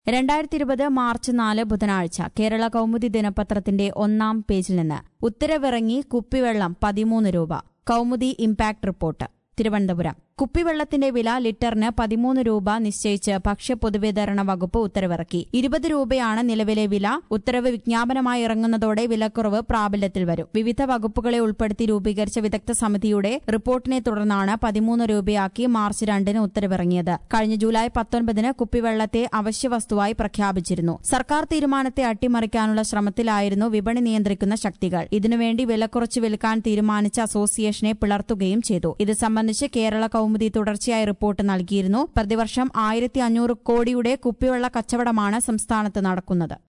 രണ്ടായിരത്തി ഇരുപത് മാർച്ച് നാല് ബുധനാഴ്ച കേരള കൗമുദി ദിനപത്രത്തിന്റെ ഒന്നാം പേജിൽ നിന്ന് ഉത്തരവിറങ്ങി കുപ്പിവെള്ളം പതിമൂന്ന് രൂപ കൗമുദി ഇംപാക്ട് റിപ്പോർട്ട് തിരുവനന്തപുരം കുപ്പിവെള്ളത്തിന്റെ വില ലിറ്ററിന് പതിമൂന്ന് രൂപ നിശ്ചയിച്ച് ഭക്ഷ്യ പൊതുവിതരണ വകുപ്പ് ഉത്തരവിറക്കി ഇരുപത് രൂപയാണ് നിലവിലെ വില ഉത്തരവ് വിജ്ഞാപനമായി ഇറങ്ങുന്നതോടെ വിലക്കുറവ് പ്രാബല്യത്തിൽ വരും വിവിധ വകുപ്പുകളെ ഉൾപ്പെടുത്തി രൂപീകരിച്ച വിദഗ്ധ സമിതിയുടെ റിപ്പോർട്ടിനെ തുടർന്നാണ് പതിമൂന്ന് രൂപയാക്കി മാർച്ച് രണ്ടിന് ഉത്തരവിറങ്ങിയത് കഴിഞ്ഞ ജൂലൈ പത്തൊൻപതിന് കുപ്പിവെള്ളത്തെ അവശ്യവസ്തുവായി പ്രഖ്യാപിച്ചിരുന്നു സർക്കാർ തീരുമാനത്തെ അട്ടിമറിക്കാനുള്ള ശ്രമത്തിലായിരുന്നു വിപണി നിയന്ത്രിക്കുന്ന ശക്തികൾ ഇതിനുവേണ്ടി വില കുറച്ച് വിൽക്കാൻ തീരുമാനിച്ച അസോസിയേഷനെ പിളർത്തുകയും ചെയ്തു ഇത് സംബന്ധിച്ച് കേരള കൌമുദി തുടർച്ചയായി റിപ്പോർട്ട് നൽകിയിരുന്നു പ്രതിവർഷം ആയിരത്തി അഞ്ഞൂറ് കോടിയുടെ കുപ്പിവെള്ള കച്ചവടമാണ് സംസ്ഥാനത്ത് നടക്കുന്നത്